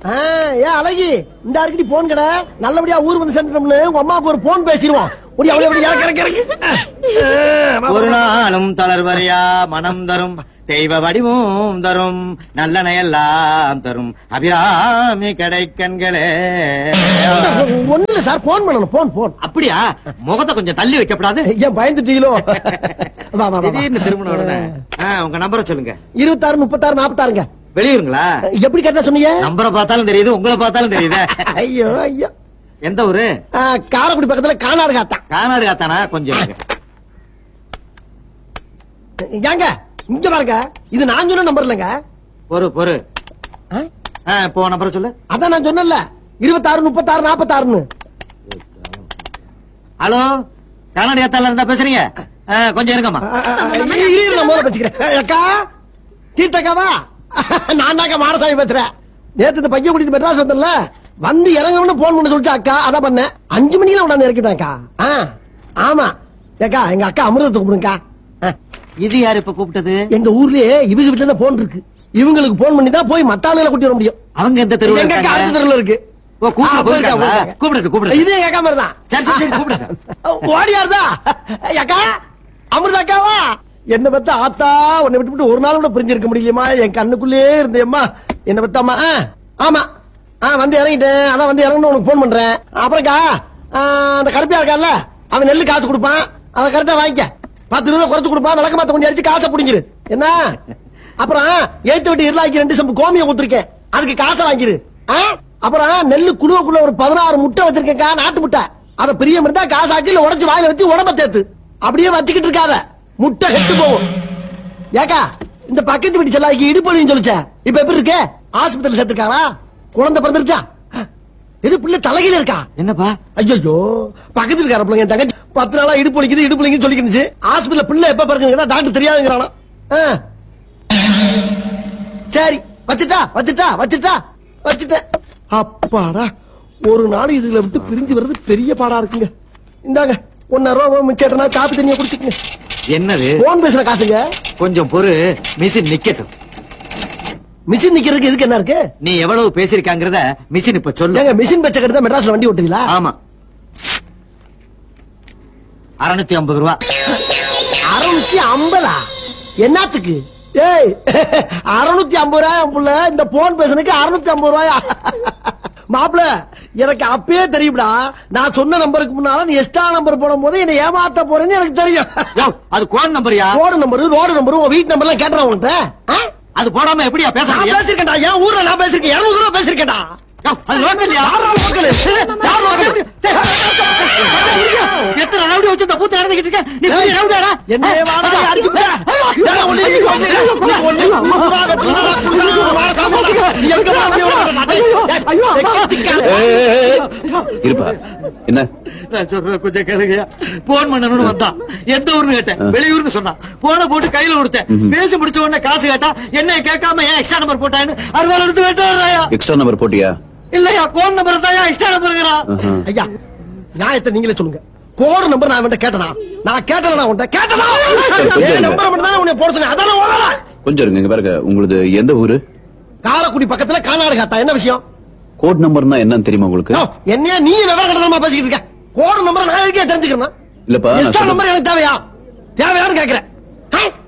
ஆ, ஏன் அழகி இந்த அருக்கடி போன் கடை நல்லபடியா ஊர் வந்து சேர்ந்துட்டோம்னு உங்க அம்மாவுக்கு ஒரு போன் பேசிடுவோம் முடிய அப்படியே அப்படியே இறக்கு, இறக்கு, இறக்கு. ஒரு நாளும் தளர்வரையா மனம் தரும் தெய்வ வடிவும் தரும் நல்லனையெல்லாம் தரும் அபிராமி கடைக்கண்களே ஒண்ணு இல்ல சார் போன் பண்ணணும் போன் போன் அப்படியா முகத்தை கொஞ்சம் தள்ளி வைக்கப்படாது ஏன் பயந்துட்டீங்களோ வா வா வா, வா திடீர்னு திரும்பின உடனே ஆ, உங்க நம்பரை சொல்லுங்க இருபத்தாறு முப்பத்தாறு நாற்பத்தாறுங்க வெளியூருங்களா எப்படி கேட்டா சொன்னீங்க நம்பரை பார்த்தாலும் தெரியுது உங்களை பார்த்தாலும் தெரியுது ஐயோ ஐயோ எந்த ஊரு ஆ, காரைக்குடி பக்கத்துல கானாடு காத்தான் கானாடு காத்தானா கொஞ்சம் இருங்க. ஏங்க இங்க பாருங்க இது நான் சொன்ன நம்பர் இல்லைங்க பொறு பொறு ஆ? ஆ, இப்போ நம்பரை சொல்லு அதான் நான் சொன்னேன்ல இருபத்தாறு முப்பத்தாறு நாற்பத்தாறுன்னு ஹலோ கானாடு காத்தால இருந்தா பேசுறீங்க ஆ, கொஞ்சம் இருங்கம்மா ஆ, ஆ, ஆ, இரு, இரு, நான் முதல்ல வச்சுக்கிறேன். ஏய், அக்கா தீர்த்தக்காவா நான் தாக்கா மாடசாமி பேசுறேன் நேத்து இந்த பையன் கூட்டிட்டு மெட்ராஸ் வந்தேன்ல வந்து இறங்கணும்னு போன் பண்ண சொல்லிச்சு அக்கா அதான் பண்ணேன் அஞ்சு மணில உடனே இறக்கிட்டேன்க்கா ஆ, ஆமா ஏக்கா எங்க அக்கா அமிர்தத்தை கூப்பிடுங்கக்கா ஆ, இது யாரு இப்ப கூப்பிட்டது எங்க ஊர்லயே இவங்க வீட்டுல தான் போன் இருக்கு இவங்களுக்கு போன் பண்ணி தான் போய் மத்தாளையில கூட்டி வர முடியும் அவங்க எந்த தெருவுல எங்க அக்கா அடுத்த இருக்காங்க? தெருவுல இருக்கு ஓ, கூப்பிட ஆ, போயிருக்கா, போயிருக்காங்களா? போயிருக்கா. கூப்பிடுங்க, கூப்பிடுங்க. இது எங்க அக்கா மாதிரி தான் சரி, சரி, சரி, கூப்பிடுங்க. ஓடியாருதா அக்கா அமிர்தா அக்காவா என்ன பத்த ஆத்தா உன்னை விட்டு விட்டு ஒரு நாள் கூட பிரிஞ்சிருக்க முடியலையம்மா என் கண்ணுக்குள்ளே இருந்தேம்மா என்ன பத்தாமா ஆ, ஆமா ஆ வந்து இறங்கிட்டேன் அதான் வந்து இறங்கணும் உனக்கு போன் பண்றேன் அப்புறம்க்கா ஆ, அந்த கருப்பியா இருக்கான்ல அவன் நெல்லு காசு கொடுப்பான் அதை கரெக்டா வாங்கிக்க பத்து இருபது குறைச்சு கொடுப்பான் விளக்க மாத்த கொஞ்சம் அடிச்சு காசை புடிங்கிரு என்ன அப்புறம் ஏத்து விட்டு இருளாக்கி ரெண்டு சம்பு கோமியம் கொடுத்துருக்கேன் அதுக்கு காசை வாங்கிரு ஆ? அப்புறம் நெல்லு குழுவுக்குள்ள ஒரு பதினாறு முட்டை வச்சிருக்கேன்க்கா நாட்டு முட்டை அத பிரியம் இருந்தா காசாக்கி இல்ல உடைச்சு வாயில வச்சு உடம்ப தேத்து அப்படியே வச்சுக்கிட்டு இருக்காத முட்டை கெட்டு போகும் ஏக்கா இந்த பக்கத்து வீட்டு செல்லாக்கி இடுப்பொழின்னு சொல்லிச்ச இப்ப எப்படி இருக்க ஆஸ்பத்திரி சேர்த்திருக்காளா குழந்தை பிறந்திருச்சா எது பிள்ளை தலையில இருக்கா என்னப்பா ஐயோ பக்கத்துல இருக்கார பிள்ளைங்க என் தங்கச்சி பத்து நாளா இடுப்பு வலிக்குது இடுப்பு வலிக்குதுன்னு சொல்லிக்கிருந்துச்சு ஹாஸ்பிடல்ல பிள்ளை எப்ப பிறகுன்னு டாக்டர் தெரியாதுங்கிறானா ஆ. சரி வச்சுட்டா வச்சுட்டா வச்சுட்டா வச்சுட்டேன் அப்பாடா ஒரு நாள் இதுல விட்டு பிரிஞ்சு வர்றது பெரிய பாடா இருக்குங்க இந்தாங்க ஒன்னாயிரம் ரூபாய் மிச்சேட்டனா காப்பி தண்ணியை குடிச்சுக்கங்க என்னது போன் பேசுற காசுங்க கொஞ்சம் பொறு மிஷின் நிக்கட்டும் மிஷின் நிக்கிறதுக்கு எதுக்கு என்ன இருக்கு நீ எவ்வளவு பேசிருக்காங்கறத மிஷின் இப்ப சொல்லு ஏங்க மிஷின் பச்சை கட்டு மெட்ராஸ்ல வண்டி ஓட்டுதீங்களா ஆமா அறுநூத்தி ஐம்பது ரூபா அறுநூத்தி ஐம்பதா என்னத்துக்கு ஏய் அறுநூத்தி ஐம்பது ரூபாய் புள்ள இந்த போன் பேசுனதுக்கு அறுநூத்தி ஐம்பது ரூபாயா மாப்பிள எனக்கு அப்பயே தெரியும்டா நான் சொன்ன நம்பருக்கு முன்னால நீ எக்ஸ்ட்ரா நம்பர் போடும் போது என்ன ஏமாத்த போறேன்னு எனக்கு தெரியும் யோவ், அது கோன் நம்பர்யா ரோடு நம்பர் ரோடு நம்பர் உன் வீட்டு நம்பர் எல்லாம் கேட்டுறேன் உன்கிட்ட ஆ? அது போடாம எப்படியா பேச நான் முடியும் பேசிருக்கேன்டா என் ஊர்ல நான் பேசிருக்கேன் இருநூறு ரூபா பேசிருக்கேன்டா யோவ், அது லோக்கல்யா யாரா local? யார் local? எத்தனை ரவுடி வச்சு இந்த பூத்த நடந்துகிட்டு இருக்க நீ பெரிய ரவுடியாடா என்னைய வாடா, அடிச்சு விட்ட. ஏடா, ஒண்ணு நீ ஒண்ணு நீ ஒண்ணு ஊரா வெட்டுறா, புருஷனா வாடா, காப்பாடா. நீ எங்கடா அப்படியே ஓடுற? டேய், திக்கால. இருப்பா என்ன நான் சொல்றேன் கொஞ்சம் கேளுங்கயா போன் பண்ணணும்னு வந்தான் எந்த ஊர்னு கேட்டேன் வெளியூர்னு சொன்னான் போன போட்டு கையில கொடுத்தேன் பேசி முடிச்ச உடனே காசு கேட்டா என்ன கேட்காம ஏன் எக்ஸ்ட்ரா நம்பர் போட்டான்னு அறுபது எடுத்து வெட்டுறாயா எக்ஸ்ட்ரா நம்பர் போட்டியா இல்லையா கோன் நம்பர் தான் எக்ஸ்ட்ரா நம்பருங்கிறா ஆஹா. ஐயா நியாயத்தை நீங்களே சொல்லுங்க கோடு நம்பர் நான் அவன்கிட்ட கேட்டனா நான் கேட்டனா உன்கிட்ட கேட்டனா கொஞ்சம் என் இருங்க. நம்பர் மட்டும் தான் உன்னை போட சொன்னேன் அதான ஓடல கொஞ்சம் இருங்க இங்க பாருங்க உங்களுது எந்த ஊரு காரக்குடி பக்கத்துல கானாடு என்ன விஷயம் கோட் நம்பர்னா என்னன்னு தெரியுமா உங்களுக்கு யோ, என்னையா நீ விவரம் கடத்தமா பேசிக்கிட்டு இருக்க கோடு நம்பர் நான் எதுக்கே தெரிஞ்சுக்கிறேன் இல்லப்பா, நான் எக்ஸ்ட்ரா சொல்றது- நம்பர் எனக்கு தேவையா தேவையான்னு கேக்குறேன் ஆ?